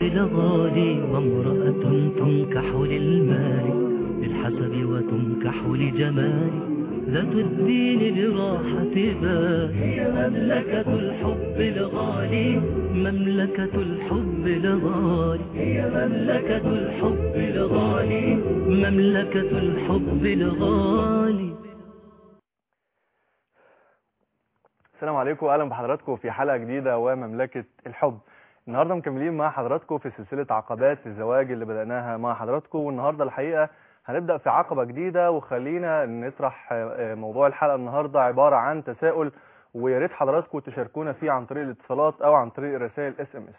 الغالي وامرأة تنكح للمال للحسب وتنكح لجمال ذات الدين لراحة بال هي مملكة الحب الغالي مملكة الحب الغالي هي مملكة الحب الغالي مملكة الحب الغالي السلام عليكم واهلا بحضراتكم في حلقه جديده ومملكه الحب النهارده مكملين مع حضراتكم في سلسله عقبات الزواج اللي بدأناها مع حضراتكم والنهارده الحقيقه هنبدأ في عقبة جديدة وخلينا نطرح آه، موضوع الحلقة النهارده عبارة عن تساؤل ويا ريت حضراتكم تشاركونا فيه عن طريق الاتصالات او عن طريق الرسائل اس ام اس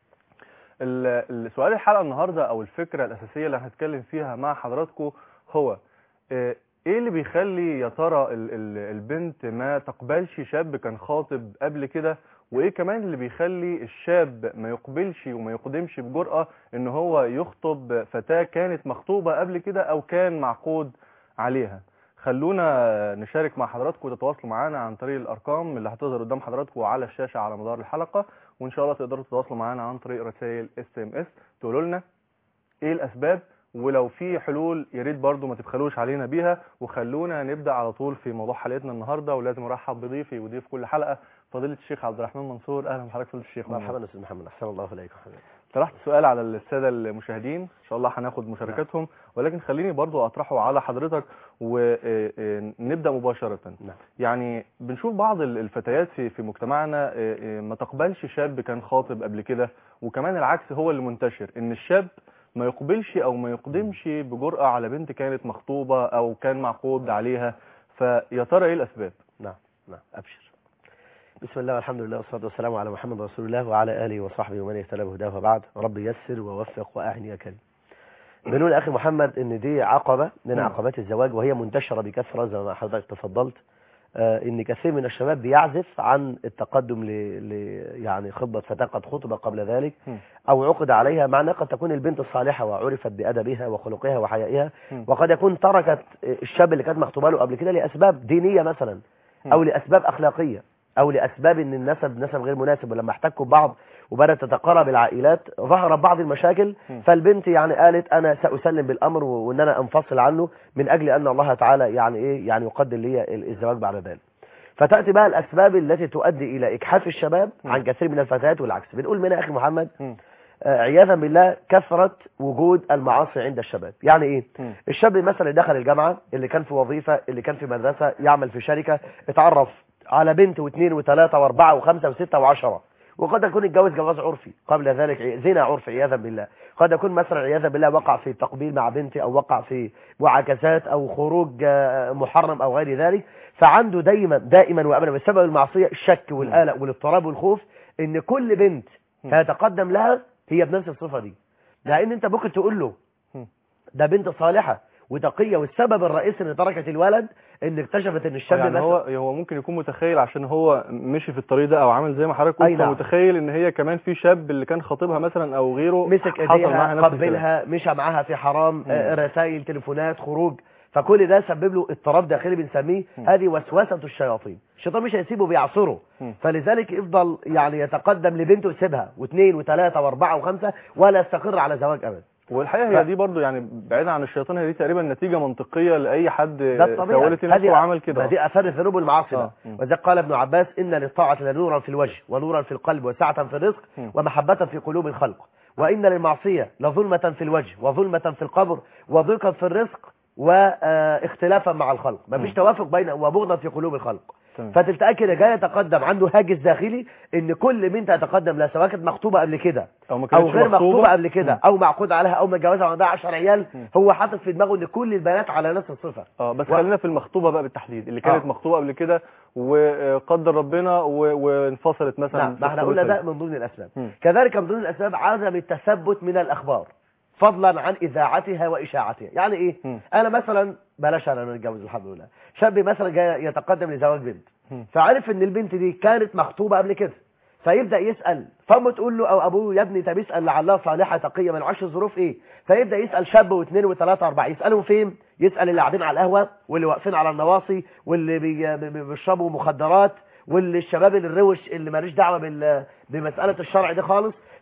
السؤال الحلقة النهارده او الفكرة الاساسية اللي هنتكلم فيها مع حضراتكم هو آه، ايه اللي بيخلي يا ترى ال- ال- البنت ما تقبلش شاب كان خاطب قبل كده وايه كمان اللي بيخلي الشاب ما يقبلش وما يقدمش بجرأة ان هو يخطب فتاة كانت مخطوبة قبل كده او كان معقود عليها خلونا نشارك مع حضراتكم وتتواصلوا معانا عن طريق الارقام اللي هتظهر قدام حضراتكم على الشاشة على مدار الحلقة وان شاء الله تقدروا تتواصلوا معانا عن طريق رسائل اس ام اس تقولوا لنا ايه الاسباب ولو في حلول يا ريت برضو ما تبخلوش علينا بيها وخلونا نبدا على طول في موضوع حلقتنا النهارده ولازم ارحب بضيفي وضيف كل حلقه فضيله الشيخ عبد الرحمن منصور اهلا بحضرتك فضيله الشيخ مرحبا استاذ محمد احسن الله اليك حبيبي طرحت سؤال على الساده المشاهدين ان شاء الله هناخد مشاركاتهم ولكن خليني برضو اطرحه على حضرتك ونبدا مباشره نعم يعني بنشوف بعض ال- الفتيات في في مجتمعنا آه، آه، ما تقبلش شاب كان خاطب قبل كده وكمان العكس هو اللي منتشر ان الشاب ما يقبلش او ما يقدمش بجرأة على بنت كانت مخطوبة او كان معقود عليها فيا ترى ايه الاسباب نعم نعم ابشر بسم الله والحمد لله والصلاه والسلام على محمد رسول الله وعلى اله وصحبه ومن اهتدى بهداه وبعد رب يسر ووفق واعني يا كريم بنقول يا اخي محمد ان دي عقبه من نعم. عقبات الزواج وهي منتشره بكثره زي ما حضرتك تفضلت آه ان كثير من الشباب بيعزف عن التقدم ل... ل... يعني خطبه فتاه قد خطب قبل ذلك مم. او عقد عليها مع انها قد تكون البنت الصالحه وعرفت بادبها وخلقها وحيائها مم. وقد يكون تركت الشاب اللي كانت مخطوبه له قبل كده لاسباب دينيه مثلا او لاسباب اخلاقيه او لاسباب ان النسب نسب غير مناسب ولما احتكوا ببعض وبدات تتقارب العائلات ظهرت بعض المشاكل مم. فالبنت يعني قالت انا ساسلم بالامر و- وان انا انفصل عنه من اجل ان الله تعالى يعني ايه يعني يقدر لي ال- الزواج بعد ذلك فتاتي بقى الاسباب التي تؤدي الى اجحاف الشباب مم. عن كثير من الفتيات والعكس بنقول منها اخي محمد مم. آه، عياذا بالله كثره وجود المعاصي عند الشباب يعني ايه مم. الشاب مثلا اللي دخل الجامعة اللي كان في وظيفة اللي كان في مدرسة يعمل في شركة اتعرف على بنت واثنين وثلاثة واربعة وخمسة وستة وعشرة وقد يكون اتجوز جواز عرفي قبل ذلك عي- زنا عرفي عياذا بالله قد يكون مثلا عياذا بالله وقع في تقبيل مع بنت او وقع في معاكسات او خروج آه، محرم او غير ذلك فعنده دايما دائما وابدا بسبب المعصية الشك والقلق والاضطراب والخوف ان كل بنت مم. هيتقدم لها هي بنفس الصفة دي لان انت ممكن تقول له مم. ده بنت صالحة وتقية والسبب الرئيسي ان تركت الولد ان اكتشفت ان الشاب يعني مثلا هو هو ممكن يكون متخيل عشان هو مشي في الطريق ده او عامل زي ما حضرتك أي قلت نعم. فمتخيل ان هي كمان في شاب اللي كان خاطبها مثلا او غيره مسك حصل معاها ايديها نفس الكلام. قبلها مشى معاها في حرام مم. آه، رسائل تليفونات خروج فكل ده سبب له اضطراب داخلي بنسميه مم. هذه وسوسة الشياطين الشيطان مش هيسيبه بيعصره مم. فلذلك يفضل يعني يتقدم لبنته يسيبها واثنين وثلاثة واربعة وخمسة ولا يستقر على زواج ابدا والحقيقه ف- هي دي برضو يعني بعيدا عن الشيطان هي دي تقريبا نتيجه منطقيه لاي حد ده الطبيعي سولت نفسه وعمل كده دي اثار الذنوب والمعاصي آه. بقى. مم. وذلك قال ابن عباس ان للطاعه لنورا في الوجه ونورا في القلب وسعه في الرزق مم. ومحبه في قلوب الخلق وان للمعصيه لظلمه في الوجه وظلمه في القبر وضيقا في الرزق واختلافا مع الخلق مفيش مم. توافق بين وبغضا في قلوب الخلق تمام. فتتاكد إن جاي يتقدم عنده هاجس داخلي ان كل بنت هتقدم لها سواء كانت مخطوبه قبل كده او ما او كانتش غير مخطوبه قبل كده مم. او معقود عليها او متجوزه وعندها 10 عيال مم. هو حاطط في دماغه ان كل البنات على نفس الصفه اه بس و- خلينا في المخطوبه بقى بالتحديد اللي كانت آه. مخطوبه قبل كده وقدر ربنا و- وانفصلت مثلا نعم في ما احنا قلنا خطوبتها ده دي. من ضمن الاسباب مم. كذلك من ضمن الاسباب عدم التثبت من الاخبار فضلا عن اذاعتها واشاعتها يعني ايه مم. انا مثلا بلاش انا نتجوز الحمد لله شاب مثلا جاي يتقدم لزواج بنت مم. فعرف ان البنت دي كانت مخطوبه قبل كده فيبدا يسال فامه تقول له او ابوه يا ابني طب اسال لعلها صالحه تقيه ما نعرفش الظروف ايه فيبدا يسال شاب واثنين وثلاثه اربعه يسالهم فين يسال اللي قاعدين على القهوه واللي واقفين على النواصي واللي بي- بي- بيشربوا مخدرات واللي الشباب اللي الروش اللي ماليش دعوه بال- بمساله الشرع دي خالص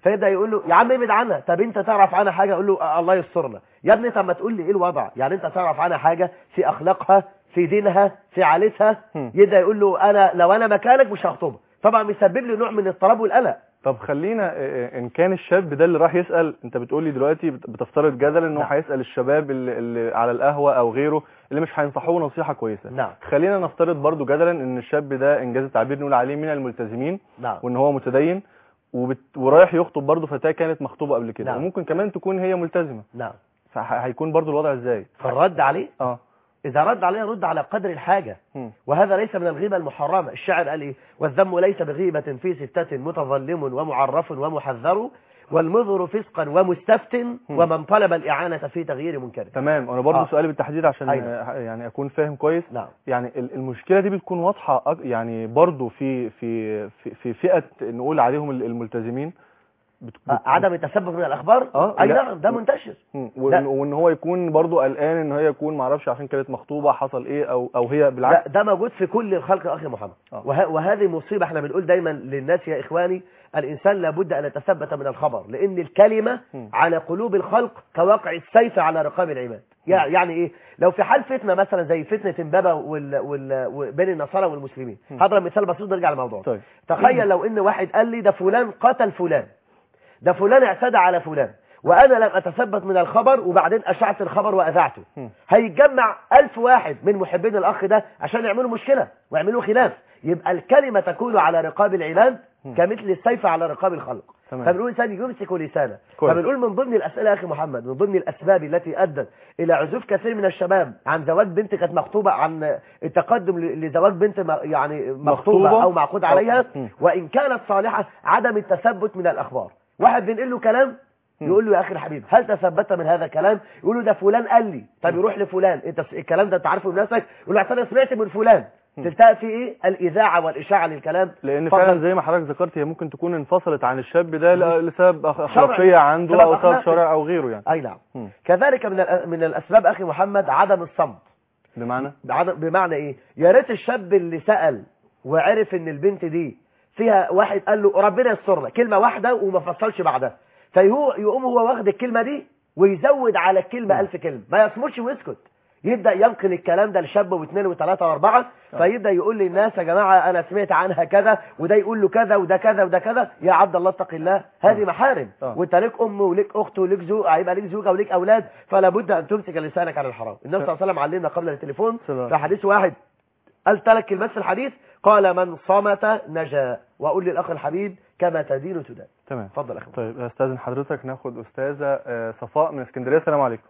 فيبدا يقول له يا عم ابعد عنها طب انت تعرف عنها حاجه اقول له آه، الله يسترنا يا ابني طب ما تقول لي ايه الوضع يعني انت تعرف عنها حاجه في اخلاقها في دينها في عادتها هم. يبدا يقول له انا لو انا مكانك مش هخطبها طبعا بيسبب لي نوع من الاضطراب والقلق طب خلينا آه، آه، ان كان الشاب ده اللي راح يسال انت بتقول لي دلوقتي بت- بتفترض جدلا ان هو نعم. هيسال الشباب اللي, اللي على القهوه او غيره اللي مش هينصحوه نصيحه كويسه نعم خلينا نفترض برضو جدلا ان الشاب ده انجاز التعبير نقول عليه من الملتزمين نعم وان هو متدين وبت... ورايح يخطب برضو فتاه كانت مخطوبه قبل كده نعم. وممكن كمان تكون هي ملتزمه نعم فهيكون برضو الوضع ازاي فالرد عليه اه اذا رد عليه رد على قدر الحاجه هم. وهذا ليس من الغيبة المحرمة الشاعر قال إيه والذم ليس بغيبة في ستة متظلم ومعرف ومحذر والمظهر فسقا ومستفت ومن طلب الإعانة في تغيير منكر تمام انا برضو آه. سؤالي بالتحديد عشان أيوة. آه، يعني اكون فاهم كويس نعم يعني ال- المشكله دي بتكون واضحه أك- يعني برضو في في في, في فئه نقول عليهم ال- الملتزمين بت... آه، عدم التسبب من الأخبار آه، أي لا. نعم ده منتشر مم. لا. وإن, وان هو يكون برضو قلقان ان هي يكون معرفش عشان كانت مخطوبه حصل ايه او او هي لا بالعكس ده موجود في كل الخلق يا أخي محمد آه. وه... وهذه مصيبة احنا بنقول دايما للناس يا إخواني الإنسان لابد أن يتثبت من الخبر لأن الكلمة مم. على قلوب الخلق كواقع السيف على رقاب العباد يع- يعني ايه لو في حال فتنه مثلا زي فتنه امبابه وال... وال... و- بين النصارى والمسلمين مم. هضرب مثال بسيط نرجع للموضوع طيب تخيل لو ان واحد قال لي ده فلان قتل فلان ده فلان اعتدى على فلان وانا لم اتثبت من الخبر وبعدين اشعت الخبر واذعته مم. هيتجمع ألف واحد من محبين الاخ ده عشان يعملوا مشكله ويعملوا خلاف يبقى الكلمه تكون على رقاب العباد مم. كمثل السيف على رقاب الخلق تمام. فبنقول انسان يمسك لسانه كويس. فبنقول من ضمن الاسئله يا اخي محمد من ضمن الاسباب التي ادت الى عزوف كثير من الشباب عن زواج بنت كانت مخطوبه عن التقدم ل- لزواج بنت م- يعني مخطوبه مخطوبة. او معقود عليها مم. وان كانت صالحه عدم التثبت من الاخبار واحد بينقل له كلام مم. يقول له يا اخي الحبيب هل تثبت من هذا الكلام يقول له ده فلان قال لي طب مم. يروح لفلان انت س- الكلام ده انت عارفه بنفسك يقول له أصل انا سمعت من فلان مم. تلتقى في ايه الاذاعه والاشاعه للكلام لان اتفضل. فعلا زي ما حضرتك ذكرت هي ممكن تكون انفصلت عن الشاب ده ل- لسبب أخ- اخلاقيه شرعي. عنده سبب او سبب أخلاقي. شرعي او غيره يعني اي نعم مم. كذلك من الأ- من الاسباب اخي محمد عدم الصمت بمعنى بعد- بمعنى ايه يا ريت الشاب اللي سأل وعرف ان البنت دي فيها واحد قال له ربنا يستر لك كلمة واحدة وما فصلش بعدها فهو يقوم هو واخد الكلمة دي ويزود على الكلمة ألف كلمة ما يصمتش ويسكت يبدأ ينقل الكلام ده لشاب واثنين وثلاثة واربعة فيبدأ يقول للناس يا جماعة أنا سمعت عنها كذا وده يقول له كذا وده كذا وده كذا يا عبد الله اتق الله هذه محارم آه. وانت ليك أم وليك أخت وليك زوج هيبقى ليك زوجة وليك أولاد فلا بد أن تمسك لسانك عن الحرام النبي صلى الله عليه وسلم علمنا قبل التليفون سلام. في حديث واحد قال ثلاث كلمات في الحديث قال من صمت نجا واقول للاخ الحبيب كما تدين تدان تمام اتفضل يا اخي طيب استاذن حضرتك ناخد استاذه آه، صفاء من اسكندريه السلام عليكم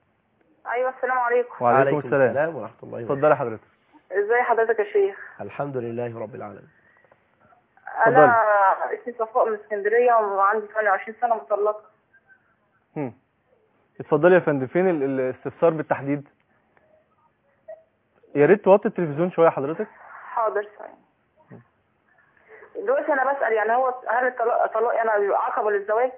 ايوه السلام عليكم وعليكم السلام السلام ورحمه الله وبركاته اتفضلي حضرتك ازي حضرتك يا شيخ الحمد لله رب العالمين انا اسمي صفاء من اسكندريه وعندي 28 سنه مطلقه هم. اتفضلي يا فندم فين ال- الاستفسار بالتحديد يا ريت توطي التلفزيون شويه حضرتك حاضر ثانيه دلوقتي انا بسال يعني هو هل الطلاق طلاق انا بيبقى عقبه للزواج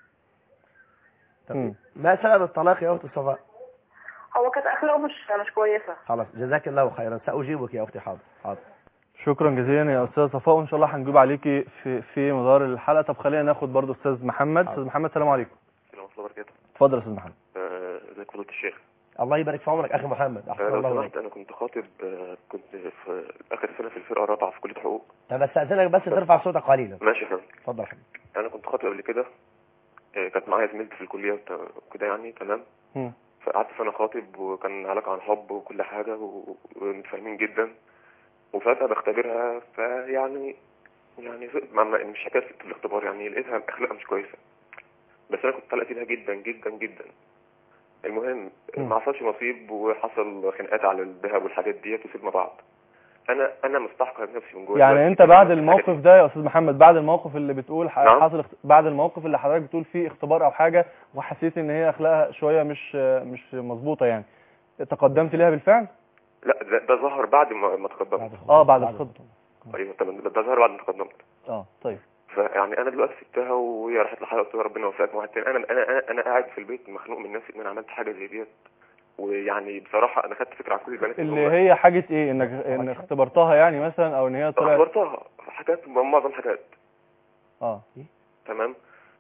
هم. ما سبب الطلاق يا اخت صفاء هو كانت اخلاقه مش مش كويسه خلاص جزاك الله خيرا ساجيبك يا اختي حاضر حاضر شكرا جزيلا يا استاذه صفاء وان شاء الله هنجيب عليكي في في مدار الحلقه طب خلينا ناخد برضو استاذ محمد استاذ محمد السلام عليكم السلام ورحمة الله وبركاته اتفضل يا استاذ محمد آه، ازيك فضيلة الشيخ الله يبارك في عمرك اخي محمد آه، احسن لو الله سمحت اليك انا كنت خاطب آه، كنت في اخر سنة في الفرقة الرابعة في كلية حقوق طب استاذنك بس ترفع صوتك قليلا ماشي يا فندم اتفضل يا حبيبي انا كنت خاطب قبل كده آه، كانت معايا زميلتي في الكلية وت- وكده يعني تمام هم. فقعدت سنة خاطب وكان علاقة عن حب وكل حاجة و- ومتفاهمين جدا وفجأة بختبرها فيعني يعني ز- ما- ما- مش حكاية في الاختبار يعني لقيتها اخلاقها مش كويسة بس انا كنت طلقت فيها جدا جدا جدا المهم مم. ما حصلش نصيب وحصل خناقات على الذهب والحاجات ديت وسيبنا بعض انا انا مستحقر نفسي من جوه يعني دلوقتي انت كده بعد الحاجات الموقف دي. ده يا استاذ محمد بعد الموقف اللي بتقول ح- نعم. حصل اخت- بعد الموقف اللي حضرتك بتقول فيه اختبار او حاجه وحسيت ان هي اخلاقها شويه مش مش مظبوطه يعني تقدمت ليها بالفعل لا ده, ده ظهر بعد ما ما تقدمت اه بعد الخطبه ايوه تمام ده ظهر بعد ما تقدمت اه طيب فيعني انا دلوقتي سبتها وهي راحت لحالها قلت لها ربنا يوفقك مع واحد تاني انا انا انا, أنا قاعد في البيت مخنوق من نفسي ان انا عملت حاجه زي ديت ويعني بصراحه انا خدت فكره عن كل البنات اللي هي حاجه ايه انك ان اختبرتها يعني مثلا او ان هي طلعت اخبرتها حاجات معظم حاجات اه تمام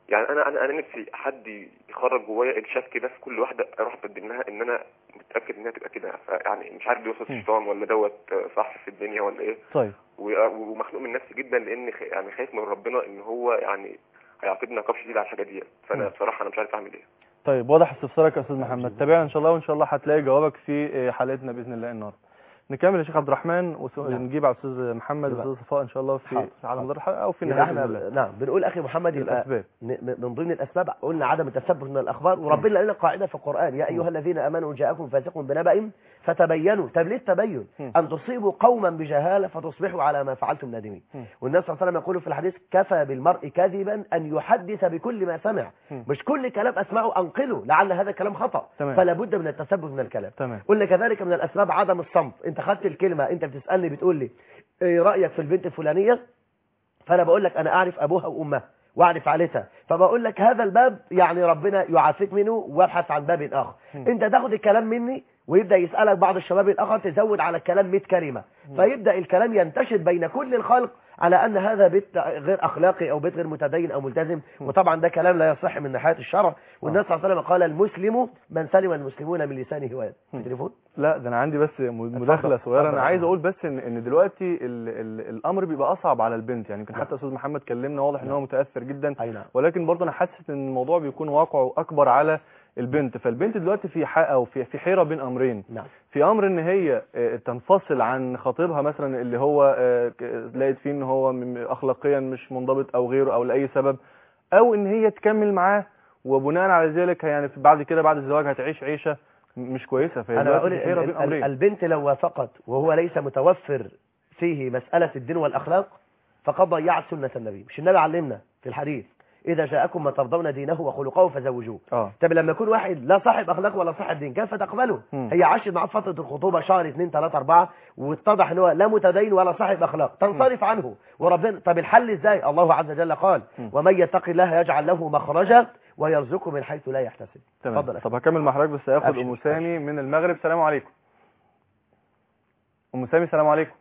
يعني انا انا انا نفسي حد يخرج جوايا الشك ده في كل واحده اروح اقدمها ان انا متاكد انها تبقى كده فيعني مش عارف دي وسوسه مم. الشيطان ولا دوت صح في الدنيا ولا ايه طيب و- ومخنوق من نفسي جدا لان خ- يعني خايف من ربنا ان هو يعني هيعاقبني عقاب شديد على الحاجه ديت فانا مم. بصراحه انا مش عارف اعمل ايه طيب واضح استفسارك يا استاذ محمد تابعنا ان شاء الله وان شاء الله هتلاقي جوابك في آه، حلقتنا باذن الله النهارده نكمل يا شيخ عبد الرحمن ونجيب على الاستاذ محمد يبقى- والاستاذ صفاء ان شاء الله في حاضر. على مدار الحلقه او في يبقى نهايه احنا بإذن الله. نعم بنقول اخي محمد يبقى الاسباب ن- م- من ضمن الاسباب قلنا عدم التثبت من الاخبار وربنا قال لنا قاعده في القران يا ايها الذين امنوا جاءكم فاسق بنبأ فتبينوا طب ليه التبين مم. ان تصيبوا قوما بجهاله فتصبحوا على ما فعلتم نادمين مم. والنبي صلى الله عليه وسلم يقول في الحديث كفى بالمرء كذبا ان يحدث بكل ما سمع مم. مش كل كلام اسمعه انقله لعل هذا كلام خطا تمام. فلا بد من التثبت من الكلام تمام قلنا كذلك من الاسباب عدم الصمت انت خدت الكلمه انت بتسالني بتقول لي ايه رايك في البنت الفلانيه فانا بقول لك انا اعرف ابوها وامها واعرف عائلتها فبقول لك هذا الباب يعني ربنا يعافيك منه وابحث عن باب اخر مم. انت تاخد الكلام مني ويبدا يسالك بعض الشباب الاخر تزود على الكلام 100 كلمه فيبدا الكلام ينتشر بين كل الخلق على ان هذا بيت غير اخلاقي او بيت غير متدين او ملتزم وطبعا ده كلام لا يصح من ناحيه الشرع والنبي صلى الله عليه وسلم قال المسلم من سلم المسلمون من لسانه ويده مم. تليفون لا ده انا عندي بس م- مداخله اتفضل، صغيره اتفضل انا يا عايز فندم. اقول بس ان ان دلوقتي ال ال الامر بيبقى اصعب على البنت يعني يمكن حتى استاذ محمد كلمنا واضح ان هو متاثر جدا اي نعم ولكن برضه انا حاسس ان الموضوع بيكون واقعه اكبر على البنت فالبنت دلوقتي في حق او في في حيره بين امرين نعم في امر ان هي آه، تنفصل عن خطيبها مثلا اللي هو آه، ك- لقيت فيه ان هو م- اخلاقيا مش منضبط او غيره او لاي سبب او ان هي تكمل معاه وبناء على ذلك يعني في- بعد كده بعد الزواج هتعيش عيشه م- مش كويسه فهي انا دلوقتي بقول في حيره ال- بين ال- امرين البنت لو وافقت وهو ليس متوفر فيه مسألة الدين والأخلاق فقد ضيعت سنة النبي مش النبي علمنا في الحديث إذا جاءكم ما ترضون دينه وخلقه فزوجوه اه طب لما يكون واحد لا صاحب أخلاق ولا صاحب دين كيف تقبله مم. هي عاشت معاه فترة الخطوبة شهر اثنين ثلاثة أربعة واتضح ان هو لا متدين ولا صاحب أخلاق تنصرف عنه وربنا طب الحل ازاي الله عز وجل قال مم. ومن يتق الله يجعل له مخرجا ويرزقه من حيث لا يحتسب تمام اتفضل يا طب هكمل مع حضرتك بس هاخد أبشر، ام سامي من المغرب سلام عليكم ام سامي سلام عليكم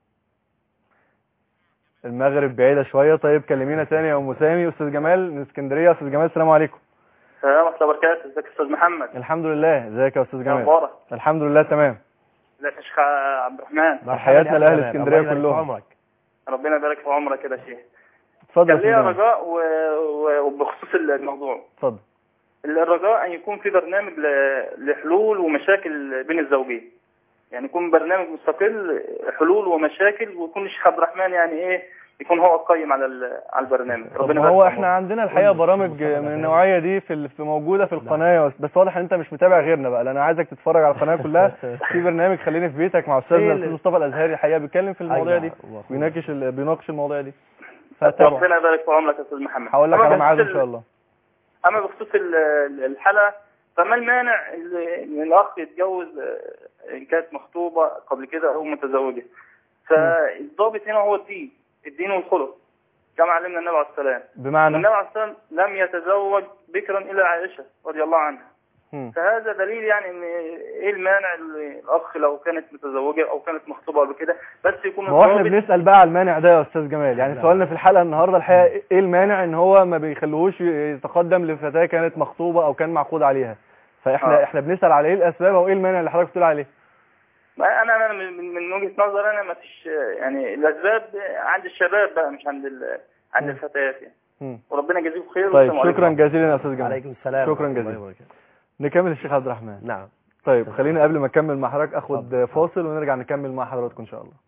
المغرب بعيده شويه طيب كلمينا تاني يا ام سامي استاذ جمال من اسكندريه استاذ جمال السلام عليكم السلام ورحمة الله وبركاته ازيك يا استاذ محمد الحمد لله ازيك يا استاذ جمال اخبارك الحمد لله تمام ازيك يا شيخ عبد الرحمن تحياتنا يا لأهل جمال. اسكندرية الله يبارك في كلهم. عمرك ربنا يبارك في عمرك كده يا شيخ اتفضل يا كان استاذ ليا جمال رجاء و... و... وبخصوص الموضوع اتفضل الرجاء ان يكون في برنامج ل... لحلول ومشاكل بين الزوجين يعني يكون برنامج مستقل حلول ومشاكل ويكون الشيخ عبد الرحمن يعني ايه يكون هو القيم على ال... على البرنامج طب ربنا ما هو يبارك في احنا عمرك. عندنا الحقيقه برامج من النوعيه دي في ال- في موجوده في القناه بس واضح ان انت مش متابع غيرنا بقى لأن انا عايزك تتفرج على القناه كلها في برنامج خليني في بيتك مع استاذنا إيه الاستاذ مصطفى الازهري الحقيقه بيتكلم في المواضيع دي بيناقش ال- بيناقش المواضيع دي فتابعه ربنا يبارك في عمرك يا استاذ محمد هقول لك أما على ميعاد ان بخصوص شاء ال- الله اما بخصوص ال- ال- الحلقه فما المانع ال- ان الاخ يتجوز آه، ان كانت مخطوبه قبل كده او متزوجه فالضابط هنا هو الدين الدين والخلق كما علمنا النبي عليه السلام بمعنى النبي عليه السلام لم يتزوج بكرا الا عائشه رضي الله عنها مم. فهذا دليل يعني ان ايه المانع ال- الاخ لو كانت متزوجه او كانت مخطوبه قبل كده بس يكون ما هو احنا الضابط بنسال بقى على المانع ده يا استاذ جمال يعني لا. سؤالنا في الحلقه النهارده الحقيقه ايه المانع ان هو ما بيخلوهوش يتقدم لفتاه كانت مخطوبه او كان معقود عليها فاحنا آه. احنا بنسال على ايه الاسباب او ايه المانع اللي حضرتك بتقول عليه ما انا انا من من- من وجهه نظر انا ما فيش يعني الاسباب عند الشباب بقى مش عند ال- عند مم. الفتيات يعني مم. وربنا يجازيكم خير طيب والسلام عليكم. شكرا جزيلا يا استاذ جمال عليكم السلام شكرا ورحمة الله جزيلا. وبركاته. نكمل الشيخ عبد الرحمن نعم طيب خلينا قبل ما نكمل مع حضرتك اخد اتفضل. فاصل ونرجع نكمل مع حضراتكم ان شاء الله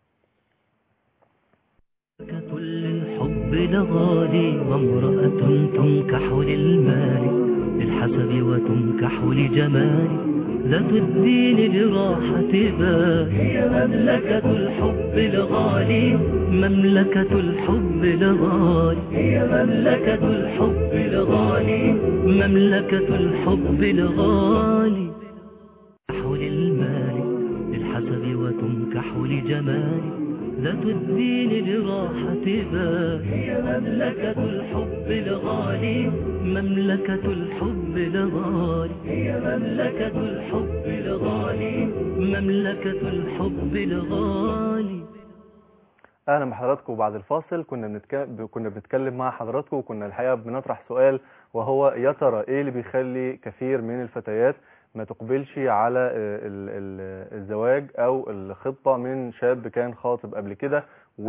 كل الحب لغالي وامرأة تنكح للمال للحسب وتنكح لجمال ذات الدين لراحة بال هي مملكة الحب لغالي مملكة الحب لغالي هي مملكة الحب لغالي مملكة الحب لغالي تنكح للمال للحسب وتنكح لجمال ذات الدين لراحة بال هي مملكة الحب الغالي مملكة الحب الغالي هي مملكة الحب الغالي مملكة الحب الغالي اهلا بحضراتكم بعد الفاصل كنا بنتكلم كنا بنتكلم مع حضراتكم وكنا الحقيقه بنطرح سؤال وهو يا ترى ايه اللي بيخلي كثير من الفتيات ما تقبلش على آه، ال- ال- الزواج او الخطه من شاب كان خاطب قبل كده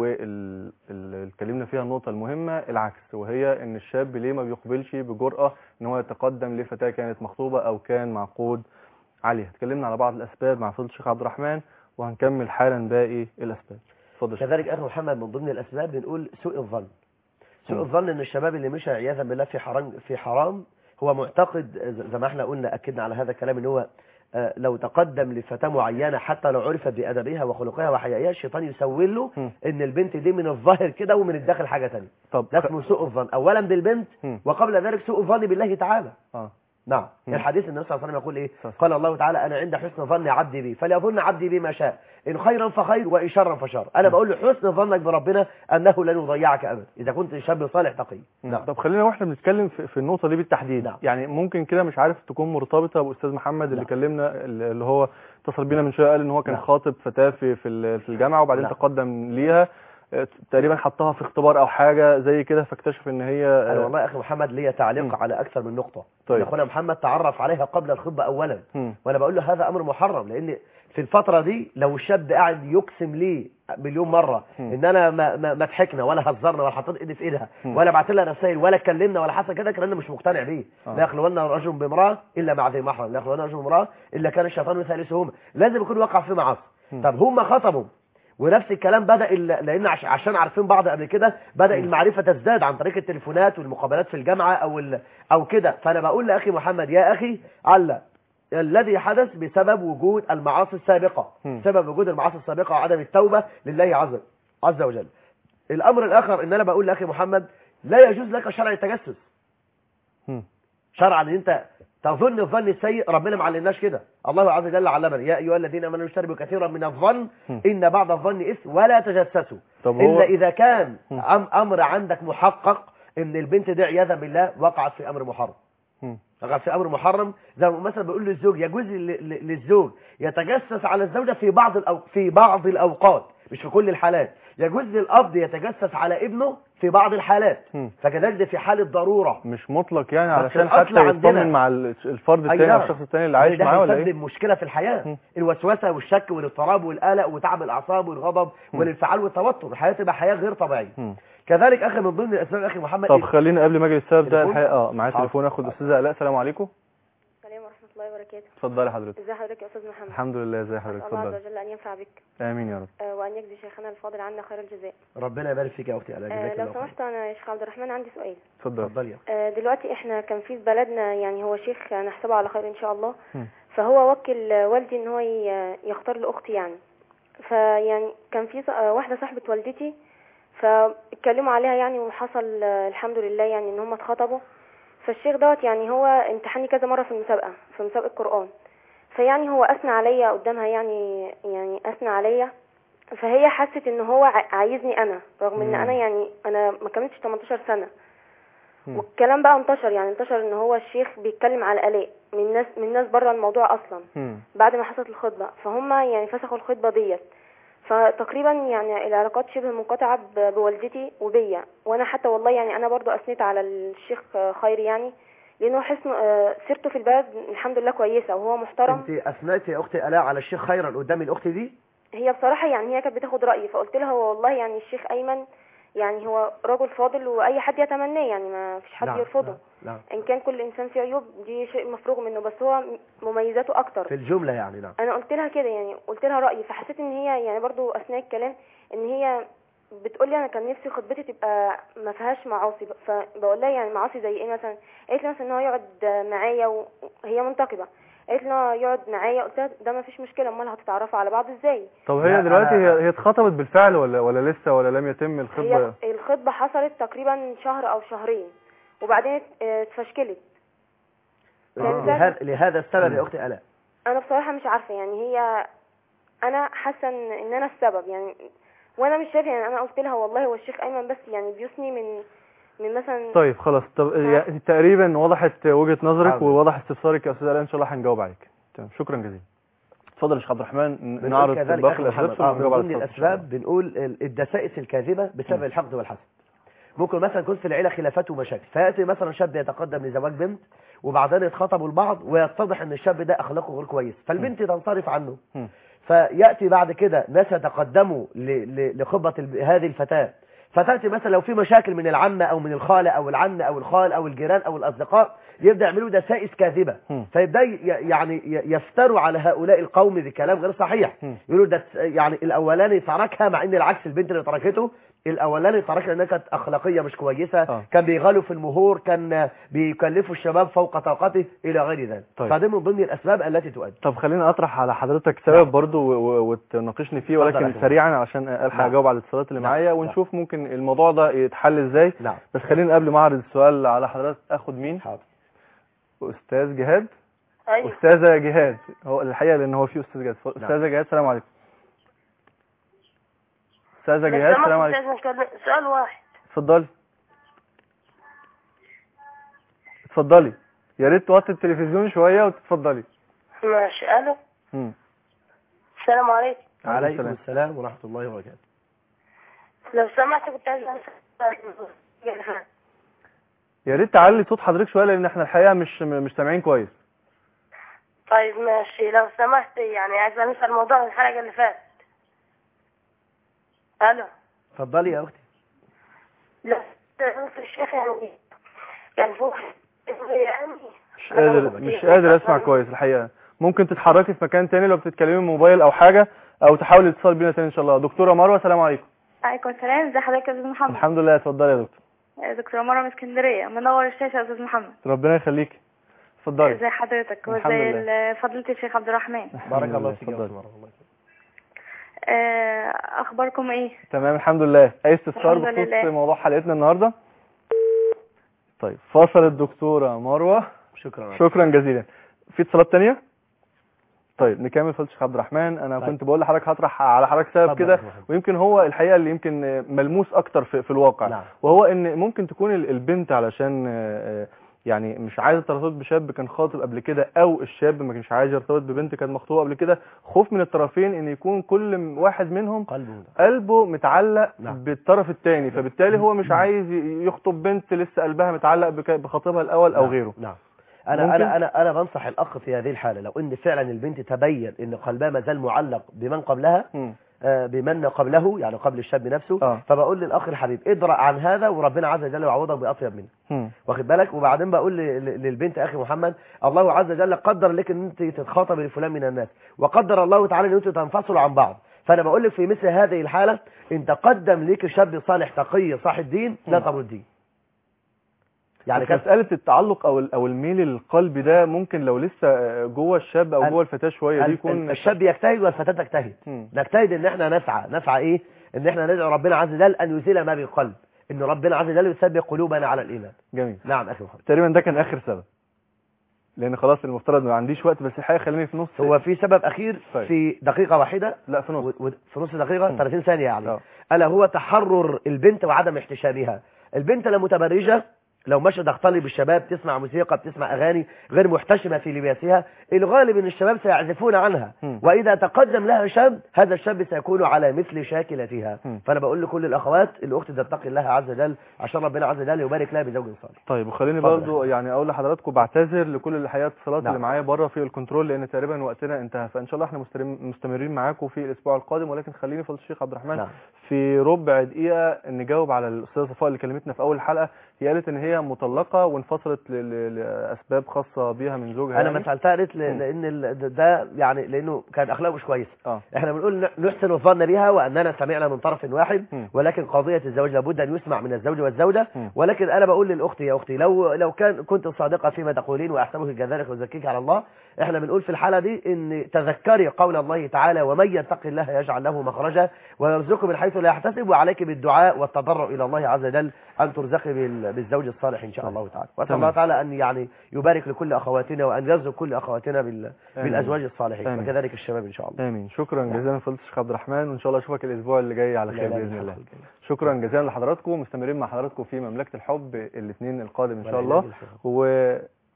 واللي اتكلمنا فيها النقطه المهمه العكس وهي ان الشاب ليه ما بيقبلش بجرأه ان هو يتقدم لفتاه كانت مخطوبه او كان معقود عليها اتكلمنا على بعض الاسباب مع فضل الشيخ عبد الرحمن وهنكمل حالا باقي الاسباب اتفضل يا شيخ. كذلك اخي محمد من ضمن الاسباب بنقول سوء الظن سوء مم. الظن ان الشباب اللي مشى عياذا بالله في حرام في حرام هو معتقد زي ما احنا قلنا اكدنا على هذا الكلام ان هو آه، لو تقدم لفتاة معينة حتى لو عرفت بأدبها وخلقها وحيائها الشيطان يسول له مم. ان البنت دي من الظاهر كده ومن الداخل حاجة تانية طب ده خ- اسمه سوء الظن اولا بالبنت مم. وقبل ذلك سوء الظن بالله تعالى اه نعم مم. الحديث النبي صلى الله عليه وسلم يقول ايه صح. قال الله تعالى انا عند حسن ظن عبدي بي فليظن عبدي بي ما شاء ان خيرا فخير وان شرا فشر انا بقول له حسن ظنك بربنا انه لن يضيعك ابدا اذا كنت شاب صالح تقي نعم. طب خلينا واحنا بنتكلم في, في النقطه دي بالتحديد نعم. يعني ممكن كده مش عارف تكون مرتبطه باستاذ محمد اللي نعم. كلمنا اللي هو اتصل بينا من شويه قال ان هو كان نعم. خاطب فتاه في في ال- في الجامعه وبعدين نعم. تقدم ليها آه، تقريبا حطها في اختبار او حاجه زي كده فاكتشف ان هي آه، انا والله يا اخي محمد ليا تعليق مم. على اكثر من نقطه طيب. طيب. اخونا محمد تعرف عليها قبل الخطبه اولا مم. وانا بقول له هذا امر محرم لان في الفتره دي لو الشاب قاعد يقسم لي مليون مره مم. ان انا ما ما ما ضحكنا ولا هزرنا ولا حطيت ايدي في ايدها مم. ولا بعت لها رسائل ولا اتكلمنا ولا حصل كده كان انا مش مقتنع بيه آه. لا يخلون رجل بامراه الا مع ذي محرم لا يخلون رجل بامراه الا كان الشيطان ثالثهما لازم يكون وقع في معاصي مم. طب هم خطبوا ونفس الكلام بدا ال- لان عش- عشان عارفين بعض قبل كده بدا مم. المعرفه تزداد عن طريق التليفونات والمقابلات في الجامعه او ال- او كده فانا بقول لاخي محمد يا اخي علّ الذي حدث بسبب وجود المعاصي السابقه مم. سبب وجود المعاصي السابقه وعدم التوبه لله عز عز وجل الامر الاخر ان انا بقول لاخي محمد لا يجوز لك شرع التجسس مم. شرعا ان انت تظن الظن السيء ربنا ما علمناش كده الله عز وجل علمنا يا ايها الذين امنوا اجتنبوا كثيرا من الظن مم. ان بعض الظن اثم ولا تجسسوا طب هو الا اذا كان مم. أم امر عندك محقق ان البنت دي عياذا بالله وقعت في امر محرم مم. وقعت في امر محرم زي ما مثلا بيقول للزوج يجوز ل- ل- للزوج يتجسس على الزوجه في بعض الأو... في بعض الاوقات مش في كل الحالات يجوز للاب يتجسس على ابنه في بعض الحالات مم. فكذلك ده في حاله ضروره مش مطلق يعني بس علشان الأصل حتى عندنا- يطمن مع ال- الفرد أي الثاني او نعم. الشخص الثاني اللي عايش ده معاه ولا هيسبب ايه مشكله في الحياه مم. الوسوسه والشك والاضطراب والقلق وتعب الاعصاب والغضب مم. والانفعال والتوتر الحياه تبقى حياه غير طبيعيه مم. كذلك اخي من ضمن الاسباب اخي محمد طب خلينا قبل ما اجي السبب ده تليفون؟ الحقيقه اه معايا حاضر. تليفون اخد استاذه الاء السلام عليكم السلام ورحمة الله وبركاته اتفضلي حضرتك ازي حضرتك يا أستاذ محمد الحمد لله ازي حضرتك الله عز اتفضلي وجل أن ينفع بك امين يا رب آه، وأن يجزي شيخنا الفاضل عنا خير الجزاء ربنا يبارك فيك يا اختي انا آه، جزاك لو الله خير سمحت أنا يا شيخ عبد الرحمن عندي سؤال اتفضل اتفضل يا آه، دلوقتي احنا كان في في بلدنا يعني هو شيخ نحسبه على خير إن شاء الله مم. فهو وكل والدي إن هو ي- يختار لأختي يعني فيعني كان في ص- آه، واحدة صاحبة والدتي فاتكلموا عليها يعني وحصل آه، الحمد لله يعني إن هم اتخطبوا فالشيخ دوت يعني هو امتحني كذا مرة في المسابقة في مسابقة قرآن فيعني هو أثنى عليا قدامها يعني يعني أثنى عليا فهي حست ان هو ع- عايزني انا رغم ان مم. انا يعني انا ما كملتش 18 سنه مم. والكلام بقى انتشر يعني انتشر ان هو الشيخ بيتكلم على الاء من ناس من ناس بره الموضوع اصلا مم. بعد ما حصلت الخطبه فهم يعني فسخوا الخطبه ديت فتقريبا يعني العلاقات شبه منقطعه ب- بوالدتي وبيا وانا حتى والله يعني انا برضو اثنيت على الشيخ خيري يعني لانه حسن آه، سيرته في البلد الحمد لله كويسه وهو محترم انت اثنيت يا اختي الاء على الشيخ خيرا قدام الاخت دي هي بصراحة يعني هي كانت بتاخد رأيي فقلت لها هو والله يعني الشيخ أيمن يعني هو رجل فاضل وأي حد يتمناه يعني ما فيش حد نعم، يرفضه نعم نعم. إن كان كل إنسان فيه عيوب دي شيء مفروغ منه بس هو م- مميزاته أكتر في الجمله يعني نعم أنا قلت لها كده يعني قلت لها رأيي فحسيت إن هي يعني برضو أثناء الكلام إن هي بتقول لي انا كان نفسي خطبتي تبقى ما فيهاش معاصي فبقول لها يعني معاصي زي ايه مثلا قالت لي مثلا ان هو يقعد معايا وهي منتقبه قالت لي إن هو يقعد معايا قلت لها ده ما فيش مشكله امال هتتعرفوا على بعض ازاي طب هي لا، دلوقتي أنا- هي هي اتخطبت بالفعل ولا ولا لسه ولا لم يتم الخطبه هي الخطبة حصلت تقريبا شهر أو شهرين وبعدين اه، اتفشكلت لأن لهذا, فعلا لهذا السبب يا اختي الاء أنا بصراحة مش عارفة يعني هي أنا حاسة إن إن أنا السبب يعني وأنا مش شايفة يعني أنا قلت لها والله هو الشيخ أيمن بس يعني بيثني من من مثلا طيب خلاص طب يعني تقريبا وضحت وجهة نظرك حاضر. ووضح استفسارك يا استاذ الاء ان شاء الله هنجاوب عليك تمام شكرا جزيلا اتفضل يا شيخ عبد الرحمن ن- بنقول نعرض كذلك باقي أخي الاسباب محمد، ثم آه، من نجاوب على ضمن السؤال إن شاء الله. الاسباب بنقول ال- الدسائس الكاذبه بسبب الحقد والحسد ممكن مثلا يكون في العيله خلافات ومشاكل فياتي مثلا شاب يتقدم لزواج بنت وبعدين يتخطبوا لبعض ويتضح ان الشاب ده اخلاقه غير كويس فالبنت تنصرف عنه مم. فياتي بعد كده ناس يتقدموا ل- ل- لخطبه الب- هذه الفتاه فتاتي مثلا لو في مشاكل من العمه او من الخاله او العم او الخال او الجيران او الاصدقاء يبدا يعملوا دسائس كاذبه مم. فيبدا ي- يعني ي- يفتروا على هؤلاء القوم بكلام غير صحيح مم. يقولوا ده يعني الاولاني تركها مع ان العكس البنت اللي تركته الاولاني تركها لانها كانت اخلاقيه مش كويسه آه. كان بيغالوا في المهور كان بيكلفوا الشباب فوق طاقته الى غير ذلك طيب. فده من ضمن الاسباب التي تؤدي طب خليني اطرح على حضرتك سبب برضو و- و- وتناقشني فيه اتفضل يا ولكن أخي. سريعا علشان الحق نعم. اجاوب على الاتصالات اللي نعم. معايا ونشوف ممكن الموضوع ده يتحل ازاي نعم بس خليني قبل ما اعرض السؤال على حضرتك اخد مين حاضر استاذ جهاد ايوه استاذه جهاد هو الحقيقه لان هو في استاذ جهاد استاذه جهاد السلام عليكم استاذه جهاد السلام عليكم سؤال واحد اتفضلي اتفضلي يا ريت توطي التلفزيون شويه وتتفضلي ماشي الو مم. السلام عليكم عليكم السلام. السلام ورحمه الله وبركاته لو سمحت كنت عايز اسال يا ريت تعلي صوت حضرتك شويه لان احنا الحقيقه مش مش سامعين كويس طيب ماشي لو سمحت يعني عايز نسال موضوع الحلقه اللي فاتت الو اتفضلي يا اختي لا الشيخ يعني كان فوق يعني مش قادر مش قادر اسمع كويس الحقيقه ممكن تتحركي في مكان تاني لو بتتكلمي موبايل او حاجه او تحاولي تتصل بينا تاني ان شاء الله دكتوره مروه السلام عليكم عليكم السلام ازي حضرتك يا استاذ محمد الحمد لله اتفضلي يا دكتور دكتورة مرة من اسكندرية منور الشاشة يا استاذ محمد ربنا يخليكي اتفضلي ازي حضرتك الحمد وازي لله. ال- فضيلة الشيخ عبد الرحمن بارك الحمد الله لله، فيك يا اتفضلي. أستاذ مرة، الله يكرمك. آه، اخباركم ايه تمام الحمد لله اي استفسار الحمد بخصوص لله. موضوع حلقتنا النهارده طيب فصل الدكتوره مروه شكرا شكرا جزيلا في اتصالات تانية طيب نكمل فضل الشيخ عبد الرحمن انا طيب. كنت بقول لحضرتك هطرح على حضرتك سبب اتفضل كده يا أخي محمد. ويمكن هو الحقيقه اللي يمكن ملموس اكتر في, في الواقع نعم. وهو ان ممكن تكون ال- البنت علشان آه، آه، يعني مش عايزه ترتبط بشاب كان خاطب قبل كده او الشاب ما كانش عايز يرتبط ببنت كانت مخطوبه قبل كده خوف من الطرفين ان يكون كل واحد منهم قلبه ده. قلبه متعلق نعم. بالطرف الثاني فبالتالي هو مش عايز ي- يخطب بنت لسه قلبها متعلق بك- بخطيبها الاول او نعم، غيره نعم انا ممكن؟ انا انا انا بنصح الاخ في هذه الحاله لو ان فعلا البنت تبين ان قلبها ما زال معلق بمن قبلها مم. آه، بمن قبله يعني قبل الشاب نفسه آه. فبقول للأخ الحبيب ادرأ عن هذا وربنا عز وجل يعوضك بأطيب منه مم. واخد بالك وبعدين بقول ل- ل- للبنت أخي محمد الله عز وجل قدر لك ان انت تتخاطب لفلان من الناس وقدر الله تعالى ان انتوا تنفصلوا عن بعض فانا بقول لك في مثل هذه الحالة ان تقدم لك شاب صالح تقي صاحب دين لا مم. ترديه يعني يعني كان مسألة التعلق او ال- او الميل القلبي ده ممكن لو لسه جوه الشاب او ال- جوه الفتاة شوية دي ال- يكون الشاب يجتهد والفتاة تجتهد مم. نجتهد ان احنا نسعى نسعى ايه ان احنا ندعو ربنا عز وجل ان يزيل ما بالقلب ان ربنا عز وجل يثبت قلوبنا على الايمان جميل نعم اخي محمد تقريبا ده كان اخر سبب لان خلاص المفترض ما عنديش وقت بس الحقيقة خليني في نص هو في سبب اخير طيب. في دقيقة واحدة لا في نص و- و- في نص دقيقة مم. 30 ثانية يعني آه. الا هو تحرر البنت وعدم احتشامها البنت لا متبرجة لو مشت تختلي بالشباب تسمع موسيقى بتسمع اغاني غير محتشمه في لباسها الغالب ان الشباب سيعزفون عنها مم. واذا تقدم لها شاب هذا الشاب سيكون على مثل شاكلتها مم. فانا بقول لكل الاخوات الاخت تتقي الله عز وجل عشان ربنا عز وجل يبارك لها بزوج صالح طيب وخليني اتفضل. برضو يعني اقول لحضراتكم بعتذر لكل الحقيقه اتصالات نعم. اللي معايا بره في الكنترول لان تقريبا وقتنا انتهى فان شاء الله احنا مستمرين- مستمرين معاكم في الاسبوع القادم ولكن خليني فضل الشيخ عبد الرحمن نعم. في ربع دقيقه نجاوب على الاستاذه صفاء اللي كلمتنا في اول الحلقه هي قالت ان هي مطلقه وانفصلت ل- ل- لاسباب خاصه بيها من زوجها انا يعني. ما سالتها قالت ل- مم. لان ال- ده يعني لانه كان اخلاقه مش كويسه اه احنا بنقول ن- نحسن الظن بها واننا سمعنا من طرف واحد مم. ولكن قضيه الزواج لابد ان يسمع من الزوج والزوجه مم. ولكن انا بقول للاخت يا اختي لو لو كان كنت صادقه فيما تقولين واحسبك كذلك وازكيك على الله احنا بنقول في الحاله دي ان تذكري قول الله تعالى ومن يتق الله يجعل له مخرجا ويرزقه من حيث لا يحتسب وعليك بالدعاء والتضرع الى الله عز وجل ان ترزقي بال- بالزوج الصالح ان شاء الله تعالى واسال تمام. الله تعالى ان يعني يبارك لكل اخواتنا وان يرزق كل اخواتنا بال- آمين. بالازواج الصالحين آمين. وكذلك الشباب ان شاء الله امين شكرا نعم. جزيلا فضل الشيخ عبد الرحمن وان شاء الله اشوفك الاسبوع اللي جاي على لا خير لا باذن بالحق الله الجميل. شكرا جزيلا لحضراتكم مستمرين مع حضراتكم في مملكه الحب الاثنين القادم ان شاء ولا الله إله إلا الله. و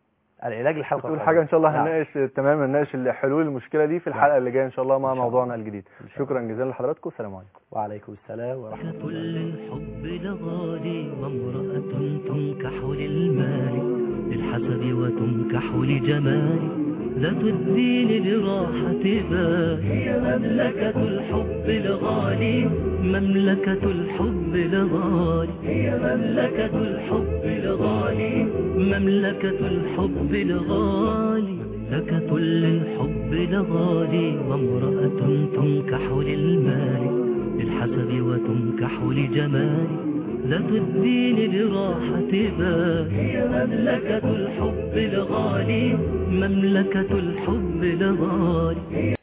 العلاج للحلقه بتقول القادمة. حاجه ان شاء الله نعم. هنناقش تمام هنناقش حلول المشكله دي في الحلقه اللي جايه ان شاء الله مع إن شاء موضوعنا الجديد إن شاء الله. شكرا جزيلا لحضراتكم السلام عليكم وعليكم السلام ورحمه الله كل الحب لغالي وامرأة تنكح للمال للحسب وتنكح لجمال ذات الدين لراحة بال هي مملكة الحب الغالي مملكة الحب الغالي هي مملكة الحب الغالي مملكة الحب الغالي لك كل الحب لغالي وامرأة تنكح للمال للحسب وتنكح لجمال ذات الدين لراحة بال هي مملكة الحب الغالي مملكة الحب الغالي